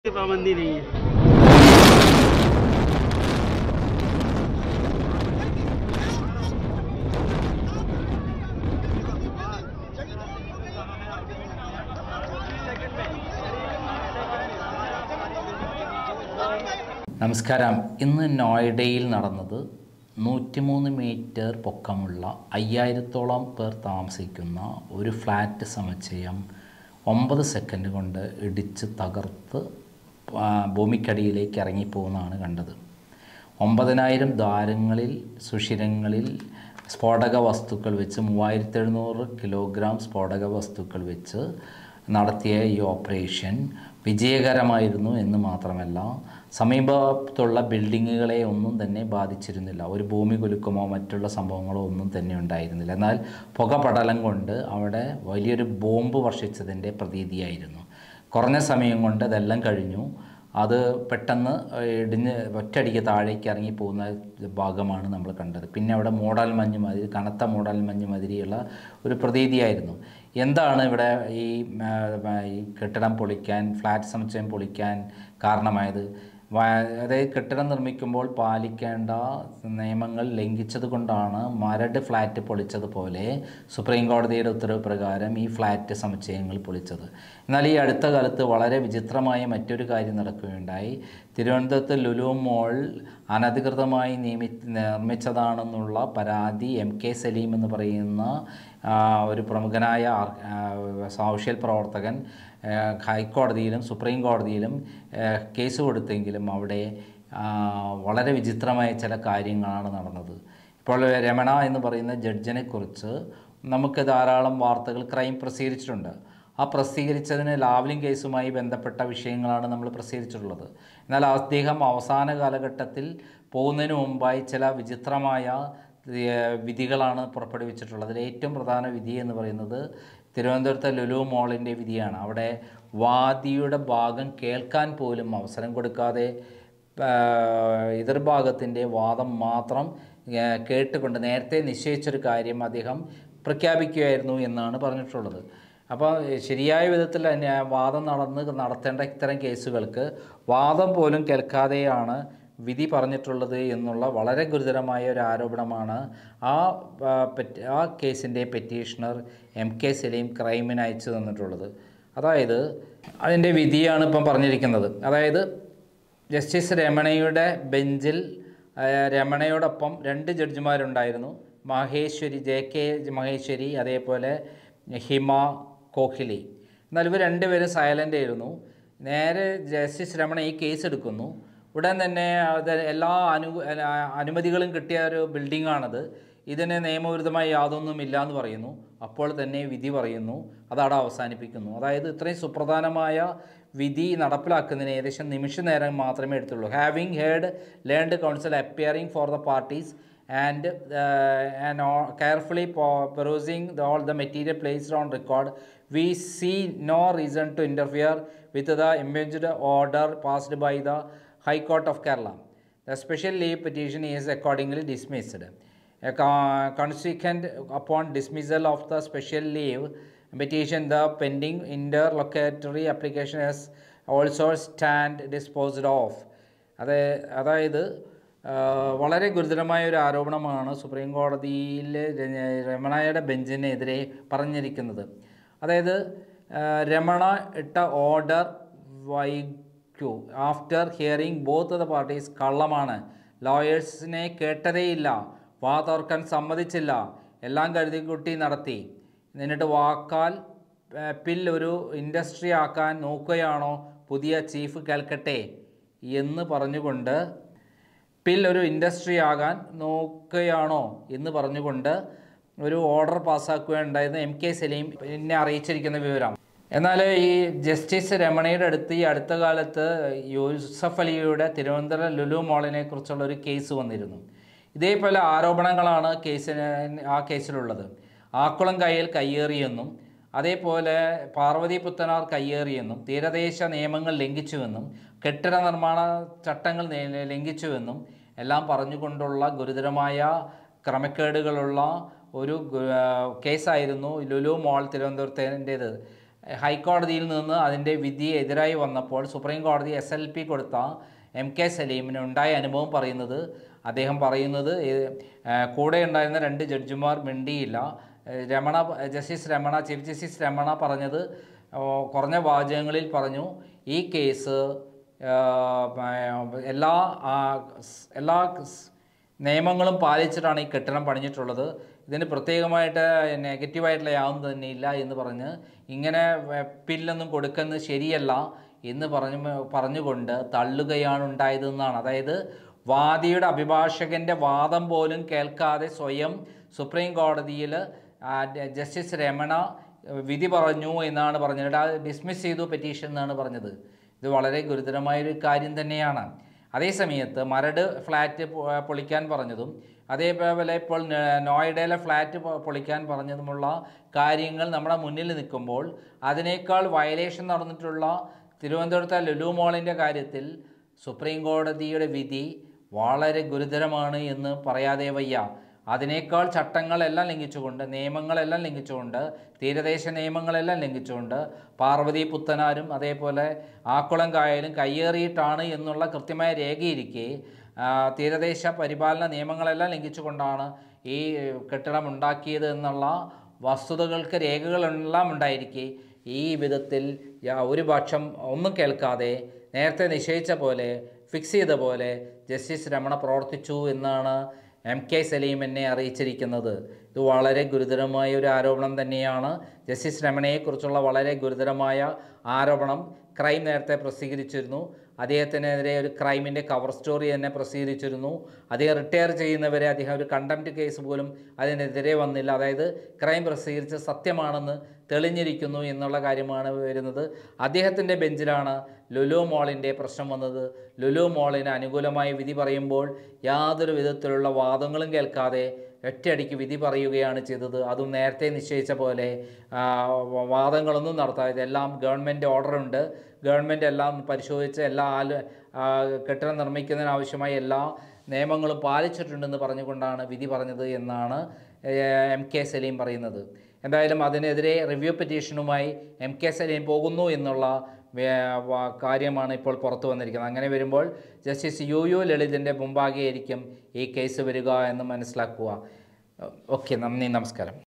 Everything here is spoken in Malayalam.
की पाबंदी नहीं है നമസ്കാരം ഇന്ന് നോയിഡയിൽ നടന്നത് നൂറ്റിമൂന്ന് മീറ്റർ പൊക്കമുള്ള അയ്യായിരത്തോളം പേർ താമസിക്കുന്ന ഒരു ഫ്ലാറ്റ് സമുച്ചയം ഒമ്പത് സെക്കൻഡ് കൊണ്ട് ഇടിച്ച് തകർത്ത് ആ, ഭൂമിക്കടിയിലേക്ക് ഇറങ്ങിപ്പോകുന്നതാണ് കണ്ടത് ഒമ്പതിനായിരം ദ്വാരങ്ങളിൽ സുഷിരങ്ങളിൽ സ്ഫോടക വസ്തുക്കൾ വെച്ച് മൂവായിരത്തി എഴുന്നൂറ് കിലോഗ്രാം സ്ഫോടക വസ്തുക്കൾ വെച്ച് നടത്തിയ ഈ ഓപ്പറേഷൻ വിജയകരമായിരുന്നു എന്ന് മാത്രമല്ല സമീപത്തുള്ള ബിൽഡിങ്ങുകളെ ഒന്നും തന്നെ ബാധിച്ചിരുന്നില്ല ഒരു ഭൂമി കുലുക്കമോ മറ്റുള്ള സംഭവങ്ങളോ ഒന്നും തന്നെ ഉണ്ടായിരുന്നില്ല എന്നാൽ പുകപടലം കൊണ്ട് അവിടെ വലിയൊരു ബോംബ് വർഷിച്ചതിൻ്റെ പ്രതീതിയായിരുന്നു കുറഞ്ഞ സമയം കൊണ്ട് അതെല്ലാം കഴിഞ്ഞു അത് പെട്ടെന്ന് ഇടിഞ്ഞ് ഒറ്റയടിക്ക് താഴേക്ക് ഇറങ്ങി പോകുന്ന ഭാഗമാണ് നമ്മൾ കണ്ടത് പിന്നെ അവിടെ മൂടൽ മഞ്ഞ് മാതിരി കനത്ത മൂടൽ മഞ്ഞ് മാതിരിയുള്ള ഒരു പ്രതീതിയായിരുന്നു എന്താണ് ഇവിടെ ഈ ആ, ഈ കെട്ടിടം പൊളിക്കാൻ ഫ്ലാറ്റ് സമുച്ചയം പൊളിക്കാൻ കാരണമായത് വ- അതായത് കെട്ടിടം നിർമ്മിക്കുമ്പോൾ പാലിക്കേണ്ട നിയമങ്ങൾ ലംഘിച്ചത് കൊണ്ടാണ് മരട് ഫ്ലാറ്റ് പൊളിച്ചതുപോലെ സുപ്രീം കോടതിയുടെ ഉത്തരവ് പ്രകാരം ഈ ഫ്ലാറ്റ് സമുച്ചയങ്ങൾ പൊളിച്ചത് എന്നാൽ ഈ അടുത്ത കാലത്ത് വളരെ വിചിത്രമായ മറ്റൊരു കാര്യം നടക്കുകയുണ്ടായി തിരുവനന്തപുരത്ത് ലുലു മോൾ അനധികൃതമായി നിയമി നിർമ്മിച്ചതാണെന്നുള്ള പരാതി എം കെ സലീം എന്ന് പറയുന്ന ആ, ഒരു പ്രമുഖനായ ആർ- ആ, സോഷ്യൽ പ്രവർത്തകൻ ആ, ഹൈക്കോടതിയിലും സുപ്രീം കോടതിയിലും ആ, കേസ് കൊടുത്തെങ്കിലും അവിടെ ആ, വളരെ വിചിത്രമായ ചില കാര്യങ്ങളാണ് നടന്നത് ഇപ്പോൾ രമണ എന്ന് പറയുന്ന ജഡ്ജിനെക്കുറിച്ച് നമുക്ക് ധാരാളം വാർത്തകൾ ക്രൈം പ്രസിദ്ധീകരിച്ചിട്ടുണ്ട് ആ പ്രസിദ്ധീകരിച്ചതിന് ലാവ്ലിംഗ് കേസുമായി ബന്ധപ്പെട്ട വിഷയങ്ങളാണ് നമ്മൾ പ്രസിദ്ധീകരിച്ചിട്ടുള്ളത് എന്നാൽ അദ്ദേഹം അവസാന കാലഘട്ടത്തിൽ പോകുന്നതിന് മുമ്പായി ചില വിചിത്രമായ ഏഹ്, വിധികളാണ് പുറപ്പെടുവിച്ചിട്ടുള്ളത് അതിൽ ഏറ്റവും പ്രധാന വിധി എന്ന് പറയുന്നത് തിരുവനന്തപുരത്തെ ലുലു മോളിൻ്റെ വിധിയാണ് അവിടെ വാദിയുടെ ഭാഗം കേൾക്കാൻ പോലും അവസരം കൊടുക്കാതെ ആഹ്, എതിർഭാഗത്തിൻ്റെ വാദം മാത്രം ഏഹ്, കേട്ടുകൊണ്ട് നേരത്തെ നിശ്ചയിച്ചൊരു കാര്യം അദ്ദേഹം പ്രഖ്യാപിക്കുകയായിരുന്നു എന്നാണ് പറഞ്ഞിട്ടുള്ളത് അപ്പോൾ ശരിയായ വിധത്തിൽ തന്നെ വാദം നടന്ന് നടത്തേണ്ട ഇത്തരം കേസുകൾക്ക് വാദം പോലും കേൾക്കാതെയാണ് വിധി പറഞ്ഞിട്ടുള്ളത് എന്നുള്ള വളരെ ഗുരുതരമായ ഒരു ആരോപണമാണ് ആ ആ, പെറ്റ് ആ കേസിൻ്റെ പെറ്റീഷണർ എം കെ സലീം ക്രൈമിന് അയച്ചു തന്നിട്ടുള്ളത് അതായത് അതിൻ്റെ വിധിയാണ് ഇപ്പം പറഞ്ഞിരിക്കുന്നത് അതായത് ജസ്റ്റിസ് രമണയുടെ ബെഞ്ചിൽ ആ, രമണയോടൊപ്പം രണ്ട് ജഡ്ജിമാരുണ്ടായിരുന്നു മഹേശ്വരി ജെ കെ മഹേശ്വരി അതേപോലെ ഹിമ കോഹ്ലി എന്നാൽ ഇവർ രണ്ടുപേരും സൈലൻ്റ് ആയിരുന്നു നേരെ ജസ്റ്റിസ് രമണ ഈ കേസ് എടുക്കുന്നു ഉടൻ തന്നെ അത് എല്ലാ അനു അ- അനുമതികളും കിട്ടിയ ഒരു ബിൽഡിങ്ങാണത് ഇതിന് നിയമവിരുദ്ധമായി യാതൊന്നും ഇല്ല എന്ന് പറയുന്നു അപ്പോൾ തന്നെ വിധി പറയുന്നു അതവിടെ അവസാനിപ്പിക്കുന്നു അതായത് ഇത്രയും സുപ്രധാനമായ വിധി നടപ്പിലാക്കുന്നതിന് ഏകദേശം നിമിഷ നേരം മാത്രമേ എടുത്തുള്ളൂ having heard learned counsel appearing for the parties and uh, and all, carefully po- perusing the, all the material placed on record, we see no reason to interfere with the imaged order passed by the High Court of Kerala. The special leave petition is accordingly dismissed. A co- consequent upon dismissal of the special leave petition, the pending interlocutory application has also stand disposed of. അത് അതായത് ആ, വളരെ ഗുരുതരമായ ഒരു ആരോപണമാണ് സുപ്രീം കോടതിയിൽ രമണയുടെ ബെഞ്ചിനെതിരെ പറഞ്ഞിരിക്കുന്നത് അതായത് ആ, രമണ ഇട്ട ഓർഡർ വൈക്കു after hearing both the parties കള്ളമാണ് ലോയേഴ്സിനെ കേട്ടതേയില്ല വാ തോർക്കാൻ സമ്മതിച്ചില്ല എല്ലാം കരുതിക്കുട്ടി നടത്തി എന്നിട്ട് വാക്കാൽ ആ, പിൽ ഒരു ഇൻഡസ്ട്രി ആക്കാൻ നോക്കുകയാണോ പുതിയ ചീഫ് കേൾക്കട്ടെ എന്ന് പറഞ്ഞുകൊണ്ട് പിൽ ഒരു ഇൻഡസ്ട്രി ആകാൻ നോക്കുകയാണോ എന്ന് പറഞ്ഞുകൊണ്ട് ഒരു ഓർഡർ പാസ്സാക്കുകയുണ്ടായിരുന്നു എം കെ സലീം എന്നെ അറിയിച്ചിരിക്കുന്ന വിവരം എന്നാൽ ഈ ജസ്റ്റിസ് രമണയുടെ അടുത്ത് ഈ അടുത്ത കാലത്ത് യൂസഫ് അലിയുടെ തിരുവനന്തപുരം ലുലു മോളിനെ കുറിച്ചുള്ള ഒരു കേസ് വന്നിരുന്നു ഇതേപോലെ ആരോപണങ്ങളാണ് കേസിന് ആ കേസിലുള്ളത് ആക്കുളം കയ്യിൽ കയ്യേറിയെന്നും അതേപോലെ പാർവതി പുത്തനാർ കയ്യേറിയെന്നും തീരദേശ നിയമങ്ങൾ ലംഘിച്ചുവെന്നും കെട്ടിട നിർമ്മാണ ചട്ടങ്ങൾ നെ- ലംഘിച്ചുവെന്നും എല്ലാം പറഞ്ഞുകൊണ്ടുള്ള ഗുരുതരമായ ക്രമക്കേടുകളുള്ള ഒരു ഗു- ആ, കേസായിരുന്നു ലുലു മോൾ തിരുവനന്തപുരത്തേൻ്റേത് ഹൈക്കോടതിയിൽ നിന്ന് അതിൻ്റെ വിധി എതിരായി വന്നപ്പോൾ സുപ്രീം കോടതി എസ് എൽ പി കൊടുത്ത എം കെ സലീമിന് ഉണ്ടായ അനുഭവം പറയുന്നത് അദ്ദേഹം പറയുന്നത് ഏഹ്, ഏഹ്, കൂടെ ഉണ്ടായിരുന്ന രണ്ട് ജഡ്ജിമാർ മിണ്ടിയില്ല ഏഹ്, Ramana justice Ramana chief justice Ramana പറഞ്ഞത് ഓ, കുറഞ്ഞ വാചകങ്ങളിൽ പറഞ്ഞു ഈ കേസ് ഏഹ്, എല്ലാ ആ, സ്- എല്ലാ സ്- നിയമങ്ങളും പാലിച്ചിട്ടാണ് ഈ കെട്ടിടം പണിഞ്ഞിട്ടുള്ളത് ഇതിന് പ്രത്യേകമായിട്ട് നെഗറ്റീവായിട്ടുള്ള യാതൊന്നും തന്നെ ഇല്ല എന്ന് പറഞ്ഞ് ഇങ്ങനെ വെ- പില്ലൊന്നും കൊടുക്കുന്നത് ശരിയല്ല എന്ന് പറഞ്ഞു പറഞ്ഞുകൊണ്ട് തള്ളുകയാണ് ഉണ്ടായതെന്നാണ് അതായത് വാദിയുടെ അഭിഭാഷകൻ്റെ വാദം പോലും കേൾക്കാതെ സ്വയം സുപ്രീം കോടതിയിൽ ആ, ജസ്റ്റിസ് രമണ വിധി പറഞ്ഞു എന്നാണ് പറഞ്ഞത് ഡിസ്മിസ് ചെയ്തു പെറ്റീഷൻ എന്നാണ് പറഞ്ഞത് ഇത് വളരെ ഗുരുതരമായൊരു കാര്യം തന്നെയാണ് അതേസമയത്ത് മരട് ഫ്ലാറ്റ് പൊ- പൊളിക്കാൻ പറഞ്ഞതും അതേപോലെ ഇപ്പോൾ ന- നോയിഡയിലെ ഫ്ലാറ്റ് പൊ- പൊളിക്കാൻ പറഞ്ഞതുമുള്ള കാര്യങ്ങൾ നമ്മുടെ മുന്നിൽ നിൽക്കുമ്പോൾ അതിനേക്കാൾ വയലേഷൻ നടന്നിട്ടുള്ള തിരുവനന്തപുരത്തെ ലുലു മോളിൻ്റെ കാര്യത്തിൽ സുപ്രീം കോടതിയുടെ വിധി വളരെ ഗുരുതരമാണ് എന്ന് പറയാതെ വയ്യ അതിനേക്കാൾ ചട്ടങ്ങളെല്ലാം ലംഘിച്ചുകൊണ്ട് നിയമങ്ങളെല്ലാം ലംഘിച്ചുകൊണ്ട് തീരദേശ നിയമങ്ങളെല്ലാം ലംഘിച്ചുകൊണ്ട് പാർവതി പുത്തനാരും അതേപോലെ ആക്കുളം കായലും കയ്യേറിയിട്ടാണ് എന്നുള്ള കൃത്യമായ രേഖയിരിക്കെ ആ, തീരദേശ പരിപാലന നിയമങ്ങളെല്ലാം ലംഘിച്ചുകൊണ്ടാണ് ഈ കെട്ടിടം ഉണ്ടാക്കിയത് എന്നുള്ള വസ്തുതകൾക്ക് രേഖകളെല്ലാം ഉണ്ടായിരിക്കെ ഈ വിധത്തിൽ യാ- ഒരു പക്ഷം ഒന്നും കേൾക്കാതെ നേരത്തെ നിശ്ചയിച്ച പോലെ ഫിക്സ് ചെയ്ത പോലെ ജസ്റ്റിസ് രമണ പ്രവർത്തിച്ചു എന്നാണ് എം കെ സലീം എന്നെ അറിയിച്ചിരിക്കുന്നത് ഇത് വളരെ ഗുരുതരമായ ഒരു ആരോപണം തന്നെയാണ് ജസ്റ്റിസ് രമണയെക്കുറിച്ചുള്ള വളരെ ഗുരുതരമായ ആരോപണം ക്രൈം നേരത്തെ പ്രസിദ്ധീകരിച്ചിരുന്നു അദ്ദേഹത്തിനെതിരെ ഒരു ക്രൈമിൻ്റെ കവർ സ്റ്റോറി തന്നെ പ്രസിദ്ധീകരിച്ചിരുന്നു അദ്ദേഹം റിട്ടയർ ചെയ്യുന്നവരെ അദ്ദേഹം ഒരു കണ്ടംപ്റ്റ് കേസ് പോലും അതിനെതിരെ വന്നില്ല അതായത് ക്രൈം പ്രസിദ്ധീകരിച്ച് സത്യമാണെന്ന് തെളിഞ്ഞിരിക്കുന്നു എന്നുള്ള കാര്യമാണ് വരുന്നത് അദ്ദേഹത്തിൻ്റെ ബെഞ്ചിലാണ് ലുലു മോളിൻ്റെ പ്രശ്നം വന്നത് ലുലു മോളിന് അനുകൂലമായി വിധി പറയുമ്പോൾ യാതൊരു വിധത്തിലുള്ള വാദങ്ങളും കേൾക്കാതെ ഒറ്റയടിക്ക് വിധി പറയുകയാണ് ചെയ്തത് അതും നേരത്തെ നിശ്ചയിച്ച പോലെ ആ, വ- വാദങ്ങളൊന്നും നടത്താതെ ഇതെല്ലാം ഗവൺമെൻറ് ഓർഡറുണ്ട് ഗവൺമെൻറ് എല്ലാം പരിശോധിച്ച് എല്ലാ ആല് ആ, കെട്ടിടം നിർമ്മിക്കുന്നതിന് ആവശ്യമായ എല്ലാ നിയമങ്ങളും പാലിച്ചിട്ടുണ്ടെന്ന് പറഞ്ഞുകൊണ്ടാണ് വിധി പറഞ്ഞത് എന്നാണ് എം കെ സലീം പറയുന്നത് എന്തായാലും അതിനെതിരെ റിവ്യൂ പെറ്റീഷനുമായി എം കെ സലീം പോകുന്നു എന്നുള്ള വേ- വ- കാര്യമാണ് ഇപ്പോൾ പുറത്തു വന്നിരിക്കുന്നത് അങ്ങനെ വരുമ്പോൾ ജസ്റ്റിസ് യു യു ലളിതിൻ്റെ മുമ്പാകെയായിരിക്കും ഈ കേസ് വരിക എന്ന് മനസ്സിലാക്കുക ഓക്കെ നന്ദി നമസ്കാരം